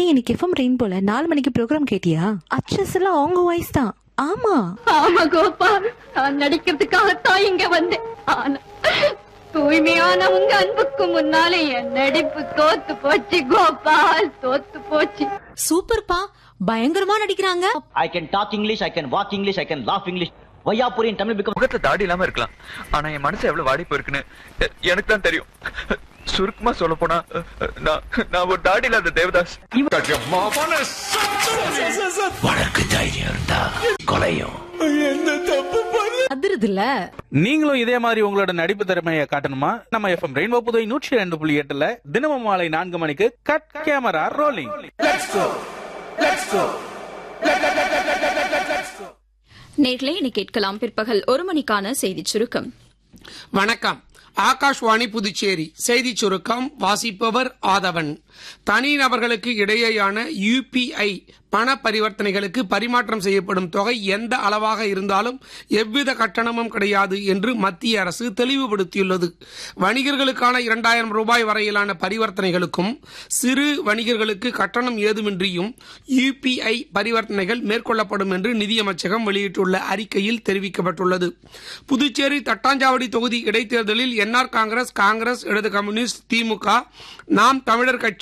இன்னைக்கு FM rain போல நாலு மணிக்கு ப்ரோக்ராம் கேட்டியா அச்சஸ் எல்லாம் அவங்க வாய்ஸ் தான் ஆமா ஆமா கோபா நான் நடிக்கிறதுக்காகத்தான் இங்க வந்தேன் ஆனா தூய்மையான உங்க அன்புக்கு முன்னாலே என் நடிப்பு தோத்து போச்சு கோபால் தோத்து போச்சு சூப்பர்ப்பா பயங்கரமா நடிக்கிறாங்க I can talk English, I can walk English, I can laugh English. Vayapuri in Tamil becomes முகத்துல தாடி இல்லாம இருக்கலாம் ஆனா என் மனசு எவ்வளவு வாடி போயிருக்குன்னு எ- எனக்கு தான் தெரியும் சுருக்கமா சொல்ல போனா நான் நான் ஒரு தாடி இல்லாத தேவதாஸ் அதிருதுல நீங்களும் இதே மாதிரி உங்களோட நடிப்பு திறமையை காட்டணுமா நம்ம எஃப்எம் ரெயின்போ புதுவை நூற்றி ரெண்டு புள்ளி எட்டுல தினமும் மாலை நான்கு மணிக்கு கட் கேமரா ரோலிங் நேர்களே இனி கேட்கலாம் பிற்பகல் ஒரு மணிக்கான செய்திச் சுருக்கம் வணக்கம் ஆகாஷ்வாணி புதுச்சேரி செய்தி சுருக்கம் வாசிப்பவர் ஆதவன் தனிநபர்களுக்கு இடையேயான யுபிஐ பண பரிவர்த்தனைகளுக்கு பரிமாற்றம் செய்யப்படும் தொகை எந்த அளவாக இருந்தாலும் எவ்வித கட்டணமும் கிடையாது என்று மத்திய அரசு தெளிவுபடுத்தியுள்ளது வணிகர்களுக்கான இரண்டாயிரம் ரூபாய் வரையிலான பரிவர்த்தனைகளுக்கும் சிறு வணிகர்களுக்கு கட்டணம் ஏதுமின்றியும் யுபிஐ பரிவர்த்தனைகள் மேற்கொள்ளப்படும் என்று நிதியமைச்சகம் வெளியிட்டுள்ள அறிக்கையில் தெரிவிக்கப்பட்டுள்ளது புதுச்சேரி தட்டாஞ்சாவடி தொகுதி இடைத்தேர்தலில் என்ஆர் காங்கிரஸ் காங்கிரஸ் இடது கம்யூனிஸ்ட் திமுக நாம் தமிழர் கட்சி